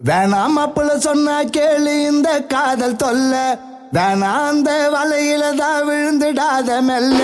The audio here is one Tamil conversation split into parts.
வேணாம் மாப்பிள்ள சொன்னா கேளு இந்த காதல் தொல்ல வேணாம் அந்த வலையில தான் விழுந்துடாத மெல்ல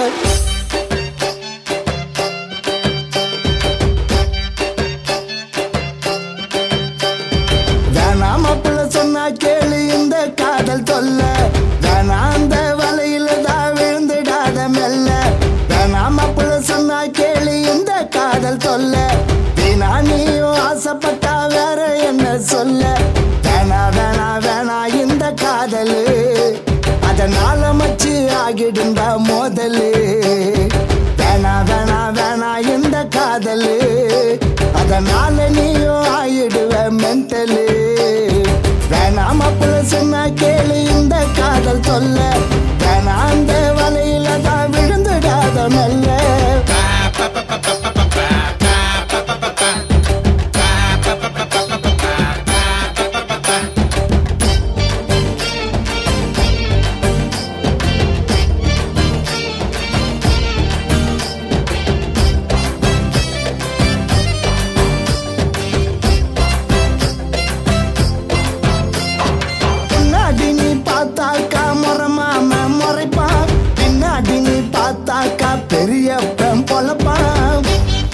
வேணாம் மாப்பிள்ள சொன்னா கேளு இந்த காதல் தொல்ல வேணாம் அந்த வலையில தான் விழுந்துடாத மெல்ல வேணாம் மாப்பிள்ள சொன்னா கேளு இந்த காதல் தொல்ல வீணா நீயும் ஆசைப்பட்டா வேற என்ன சொல்ல வேணா வேணா வேணா இந்த காதலு அதனால மச்சு ஆகிடுண்டா மோதலு வேணா வேணா வேணா இந்த காதலு அதனால நீயும் ஆயிடுவ மென்டலு வேணாம் மாப்பிள்ள சொன்னா கேளு இந்த காதல் சொல்ல வேணா அந்த வலையில தான் விழுந்துடாத மெல்ல பின்னாடி நீ பார்த்தாக்கா முறமாம முறைப்பான் பின்னாடி நீ பார்த்தாக்கா பெரியப்பன் பொழப்பான்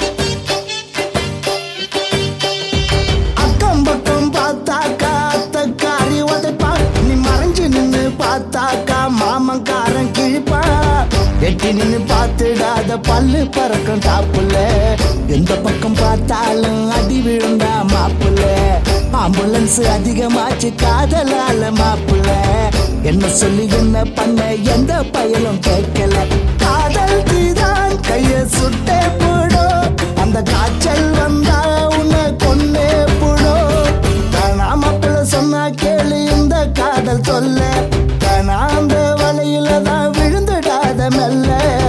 அக்கம் பக்கம் பார்த்தாக்கா அத்தக்காரி உதைப்பான் நீ மறைஞ்சு நின்னு பார்த்தாக்கா மாமன்காரன் கிழிப்பான் எட்டி நின்னு பார்த்துடாத பல்லு பறக்கும் டாப்புல எந்த பக்கம் பார்த்தாலும் அடி விழுந்தா மாப்புல ஆம்புலன்ஸ் அதிகமாச்சு காதலால மாப்புல என்ன சொல்லி என்ன பண்ண எந்த பயலும் கேட்கல காதல் தீதான் கைய சுட்டே போடும் அந்த காய்ச்சல் வந்தா உன்னை கொன்னே போடும் வேணாம் மாப்பிள்ள சொன்னா கேளு இந்த காதல் சொல்ல வேணாம் அந்த வலையில தான் விழுந்துடாத மெல்ல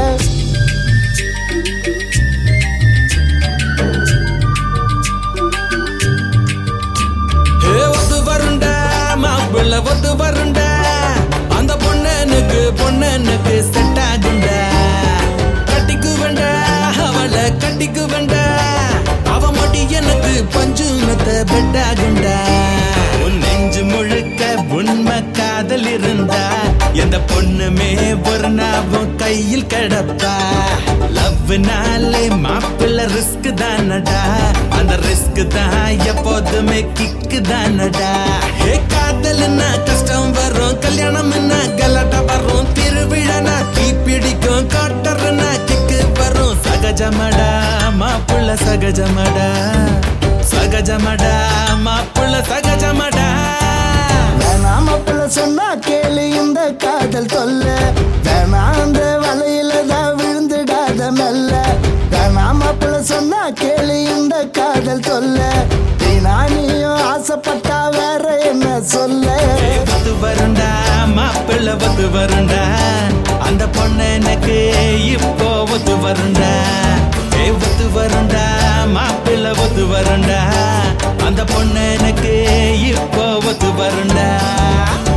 ஏ ஒத்து வருண்ட மாப்பிள்ள ஒத்து வருண்ட அந்த பொண்ணனுக்கு பொண்ணனுக்கு செட் ஆகுண்ட கட்டிக்கு வேண்ட அவளை கட்டிக்கு வேண்ட அவ மட்டி எனக்கு பஞ்சு மெத்த பெட் ஆகுண்ட உன் நெஞ்சு முழுக்க உண்மை காதல் இருந்தா எந்த பொண்ணுமே ஒரு நாவும் கையில் கிடப்பா லவ்னாலே மாப்பிள்ள ரிஸ்க் தானடா அந்த ரிஸ்க் தான் எப்போதுமே கிக்கு தானடா ஏ காதல்னா கஷ்டம் வரும் கல்யாணம்னா கலாட்டா வரும் திருவிழானா தீ பிடிக்கும் காட்டர்னா கிக்கு வரும் சகஜமடா மாப்பிள்ள சகஜமடா சகஜமடா மாப்பிள்ள சகஜமடா வேணாம் மாப்பிள்ள சொன்னா கேளு இந்த காதல் தொல்ல வேணாம் அந்த வலையில தான் விழுந்துடாத மெல்ல வேணாம் மாப்பிள்ள சொன்னா கேளு இந்த காதல் தொல்ல வீணா நீயும் ஆசைப்பட்டா வேற என்ன சொல்ல வந்து வருண்டா மாப்பிள்ள வந்து வருண்டா அந்த பொண்ணு எனக்கு இப்போ ஒத்து வருண்டா ஏ ஒத்து வருண்டா மாப்பிள்ள ஒத்து வருண்டா அந்த பொண்ணு எனக்கு இப்போ ஒத்து வருண்டா